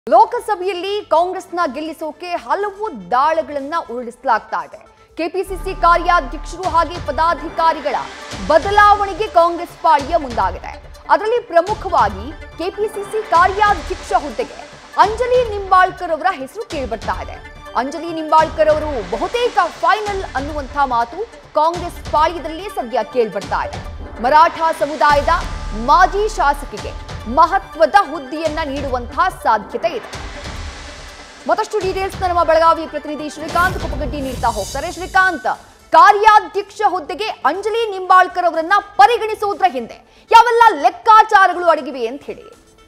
ಲೋಕಸಭೆಯಲ್ಲಿ ಕಾಂಗ್ರೆಸ್ನ ಗೆಲ್ಲಿಸೋಕೆ ಹಲವು ದಾಳಗಳನ್ನ ಉರುಳಿಸಲಾಗ್ತಾ ಇದೆ ಕೆಪಿಸಿಸಿ ಕಾರ್ಯಾಧ್ಯಕ್ಷರು ಹಾಗೆ ಪದಾಧಿಕಾರಿಗಳ ಬದಲಾವಣೆಗೆ ಕಾಂಗ್ರೆಸ್ ಪಾಳ್ಯ ಮುಂದಾಗಿದೆ ಅದರಲ್ಲಿ ಪ್ರಮುಖವಾಗಿ ಕೆಪಿಸಿಸಿ ಕಾರ್ಯಾಧ್ಯಕ್ಷ ಹುದ್ದೆಗೆ ಅಂಜಲಿ ನಿಂಬಾಳ್ಕರ್ ಅವರ ಹೆಸರು ಕೇಳಿಬರ್ತಾ ಇದೆ ಅಂಜಲಿ ನಿಂಬಾಳ್ಕರ್ ಅವರು ಬಹುತೇಕ ಫೈನಲ್ ಅನ್ನುವಂಥ ಮಾತು ಕಾಂಗ್ರೆಸ್ ಪಾಳ್ಯದಲ್ಲೇ ಸದ್ಯ ಕೇಳ್ಬರ್ತಾ ಇದೆ ಮರಾಠ ಸಮುದಾಯದ ಮಾಜಿ ಶಾಸಕಿಗೆ ಮಹತ್ವದ ಹುದ್ದೆಯನ್ನ ನೀಡುವಂತಹ ಸಾಧ್ಯತೆ ಇದೆ ಮತ್ತಷ್ಟು ಡೀಟೇಲ್ಸ್ ನಮ್ಮ ಬೆಳಗಾವಿ ಪ್ರತಿನಿಧಿ ಶ್ರೀಕಾಂತ್ ಕುಪ್ಪಗಡ್ಡಿ ನೀಡ್ತಾ ಹೋಗ್ತಾರೆ ಶ್ರೀಕಾಂತ್ ಕಾರ್ಯಾಧ್ಯಕ್ಷ ಹುದ್ದೆಗೆ ಅಂಜಲಿ ನಿಂಬಾಳ್ಕರ್ ಅವರನ್ನ ಪರಿಗಣಿಸುವುದರ ಹಿಂದೆ ಯಾವೆಲ್ಲ ಲೆಕ್ಕಾಚಾರಗಳು ಅಡಗಿವೆ ಅಂತ ಹೇಳಿ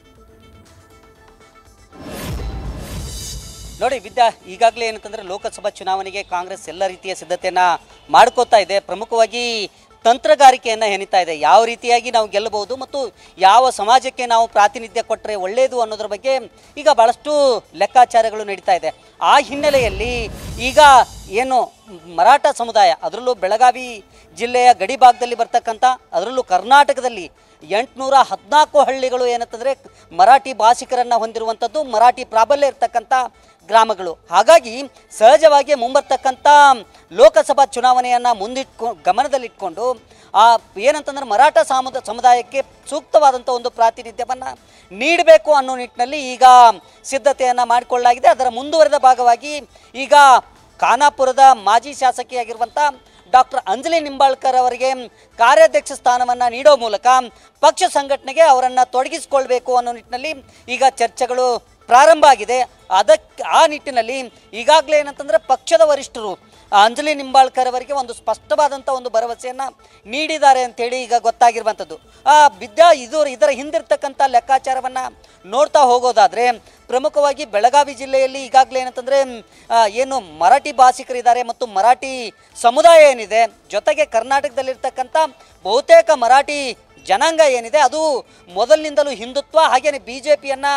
ನೋಡಿ ವಿದ್ಯಾ ಈಗಾಗಲೇ ಏನಂತಂದ್ರೆ ಲೋಕಸಭಾ ಚುನಾವಣೆಗೆ ಕಾಂಗ್ರೆಸ್ ಎಲ್ಲ ರೀತಿಯ ಸಿದ್ಧತೆಯನ್ನ ಮಾಡ್ಕೋತಾ ಇದೆ ಪ್ರಮುಖವಾಗಿ ತಂತ್ರಗಾರಿಕೆಯನ್ನು ಹೆಣಿತಾ ಇದೆ ಯಾವ ರೀತಿಯಾಗಿ ನಾವು ಗೆಲ್ಲಬಹುದು ಮತ್ತು ಯಾವ ಸಮಾಜಕ್ಕೆ ನಾವು ಪ್ರಾತಿನಿಧ್ಯ ಕೊಟ್ಟರೆ ಒಳ್ಳೆಯದು ಅನ್ನೋದ್ರ ಬಗ್ಗೆ ಈಗ ಬಹಳಷ್ಟು ಲೆಕ್ಕಾಚಾರಗಳು ನಡೀತಾ ಇದೆ ಆ ಹಿನ್ನೆಲೆಯಲ್ಲಿ ಈಗ ಏನು ಮರಾಠ ಸಮುದಾಯ ಅದರಲ್ಲೂ ಬೆಳಗಾವಿ ಜಿಲ್ಲೆಯ ಗಡಿ ಭಾಗದಲ್ಲಿ ಬರ್ತಕ್ಕಂಥ ಅದರಲ್ಲೂ ಕರ್ನಾಟಕದಲ್ಲಿ ಎಂಟುನೂರ ಹದಿನಾಲ್ಕು ಹಳ್ಳಿಗಳು ಏನಂತಂದರೆ ಮರಾಠಿ ಭಾಷಿಕರನ್ನು ಹೊಂದಿರುವಂಥದ್ದು ಮರಾಠಿ ಪ್ರಾಬಲ್ಯ ಇರ್ತಕ್ಕಂಥ ಗ್ರಾಮಗಳು ಹಾಗಾಗಿ ಸಹಜವಾಗಿ ಮುಂಬರ್ತಕ್ಕಂಥ ಲೋಕಸಭಾ ಚುನಾವಣೆಯನ್ನು ಮುಂದಿಟ್ಕೊ ಗಮನದಲ್ಲಿಟ್ಕೊಂಡು ಆ ಏನಂತಂದ್ರೆ ಮರಾಠ ಸಾಮುದ ಸಮುದಾಯಕ್ಕೆ ಸೂಕ್ತವಾದಂಥ ಒಂದು ಪ್ರಾತಿನಿಧ್ಯವನ್ನು ನೀಡಬೇಕು ಅನ್ನೋ ನಿಟ್ಟಿನಲ್ಲಿ ಈಗ ಸಿದ್ಧತೆಯನ್ನು ಮಾಡಿಕೊಳ್ಳಲಾಗಿದೆ ಅದರ ಮುಂದುವರೆದ ಭಾಗವಾಗಿ ಈಗ ಖಾನಾಪುರದ ಮಾಜಿ ಶಾಸಕಿಯಾಗಿರುವಂಥ ಡಾಕ್ಟರ್ ಅಂಜಲಿ ನಿಂಬಾಳ್ಕರ್ ಅವರಿಗೆ ಕಾರ್ಯಾಧ್ಯಕ್ಷ ಸ್ಥಾನವನ್ನು ನೀಡೋ ಮೂಲಕ ಪಕ್ಷ ಸಂಘಟನೆಗೆ ಅವರನ್ನು ತೊಡಗಿಸಿಕೊಳ್ಬೇಕು ಅನ್ನೋ ನಿಟ್ಟಿನಲ್ಲಿ ಈಗ ಚರ್ಚೆಗಳು ಪ್ರಾರಂಭ ಆಗಿದೆ ಅದಕ್ಕೆ ಆ ನಿಟ್ಟಿನಲ್ಲಿ ಈಗಾಗಲೇ ಏನಂತಂದರೆ ಪಕ್ಷದ ವರಿಷ್ಠರು ಆ ಅಂಜಲಿ ನಿಂಬಾಳ್ಕರ್ ಅವರಿಗೆ ಒಂದು ಸ್ಪಷ್ಟವಾದಂಥ ಒಂದು ಭರವಸೆಯನ್ನು ನೀಡಿದ್ದಾರೆ ಅಂತೇಳಿ ಈಗ ಗೊತ್ತಾಗಿರುವಂಥದ್ದು ಆ ವಿದ್ಯಾ ಇದು ಇದರ ಹಿಂದಿರ್ತಕ್ಕಂಥ ಲೆಕ್ಕಾಚಾರವನ್ನು ನೋಡ್ತಾ ಹೋಗೋದಾದರೆ ಪ್ರಮುಖವಾಗಿ ಬೆಳಗಾವಿ ಜಿಲ್ಲೆಯಲ್ಲಿ ಈಗಾಗಲೇ ಏನಂತಂದರೆ ಏನು ಮರಾಠಿ ಭಾಷಿಕರಿದ್ದಾರೆ ಮತ್ತು ಮರಾಠಿ ಸಮುದಾಯ ಏನಿದೆ ಜೊತೆಗೆ ಕರ್ನಾಟಕದಲ್ಲಿರ್ತಕ್ಕಂಥ ಬಹುತೇಕ ಮರಾಠಿ ಜನಾಂಗ ಏನಿದೆ ಅದು ಮೊದಲಿನಿಂದಲೂ ಹಿಂದುತ್ವ ಹಾಗೆಯೇ ಬಿ ಜೆ ಪಿಯನ್ನು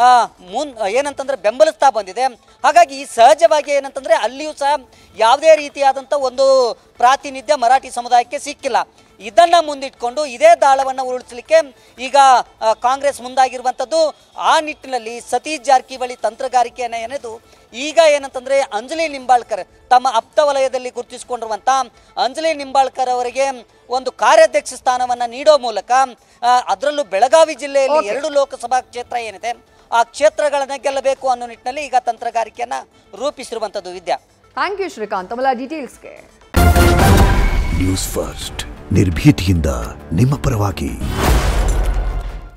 ಮುನ್ ಏನಂತಂದ್ರೆ ಬೆಂಬಲಿಸ್ತಾ ಬಂದಿದೆ ಹಾಗಾಗಿ ಸಹಜವಾಗಿ ಏನಂತಂದ್ರೆ ಅಲ್ಲಿಯೂ ಸಹ ಯಾವುದೇ ರೀತಿಯಾದಂಥ ಒಂದು ಪ್ರಾತಿನಿಧ್ಯ ಮರಾಠಿ ಸಮುದಾಯಕ್ಕೆ ಸಿಕ್ಕಿಲ್ಲ ಇದನ್ನ ಮುಂದಿಟ್ಕೊಂಡು ಇದೇ ದಾಳವನ್ನು ಉರುಳಿಸಲಿಕ್ಕೆ ಈಗ ಆ, ಕಾಂಗ್ರೆಸ್ ಮುಂದಾಗಿರುವಂಥದ್ದು ಆ ನಿಟ್ಟಿನಲ್ಲಿ ಸತೀಶ್ ಜಾರಕಿಹೊಳಿ ತಂತ್ರಗಾರಿಕೆಯನ್ನು ಏನಿದು ಈಗ ಏನಂತಂದ್ರೆ ಅಂಜಲಿ ನಿಂಬಾಳ್ಕರ್ ತಮ್ಮ ಆಪ್ತ ವಲಯದಲ್ಲಿ ಗುರುತಿಸಿಕೊಂಡಿರುವಂಥ ಅಂಜಲಿ ನಿಂಬಾಳ್ಕರ್ ಅವರಿಗೆ ಒಂದು ಕಾರ್ಯಾಧ್ಯಕ್ಷ ಸ್ಥಾನವನ್ನು ನೀಡೋ ಮೂಲಕ ಆ, ಅದರಲ್ಲೂ ಬೆಳಗಾವಿ ಜಿಲ್ಲೆಯಲ್ಲಿ ಎರಡು ಲೋಕಸಭಾ ಕ್ಷೇತ್ರ ಏನಿದೆ ಆ ಕ್ಷೇತ್ರಗಳನ್ನ ಗೆಲ್ಲಬೇಕು ಅನ್ನೋ ನಿಟ್ಟಿನಲ್ಲಿ ಈಗ ತಂತ್ರಗಾರಿಕೆಯನ್ನ ರೂಪಿಸಿರುವಂಥದ್ದು ವಿದ್ಯಾ ಥ್ಯಾಂಕ್ ಯು ಶ್ರೀಕಾಂತ್ ಆಮೇಲೆ ಡೀಟೇಲ್ಸ್ಗೆ ನ್ಯೂಸ್ ಫಸ್ಟ್ ನಿರ್ಭೀತಿಯಿಂದ ನಿಮ್ಮ ಪರವಾಗಿ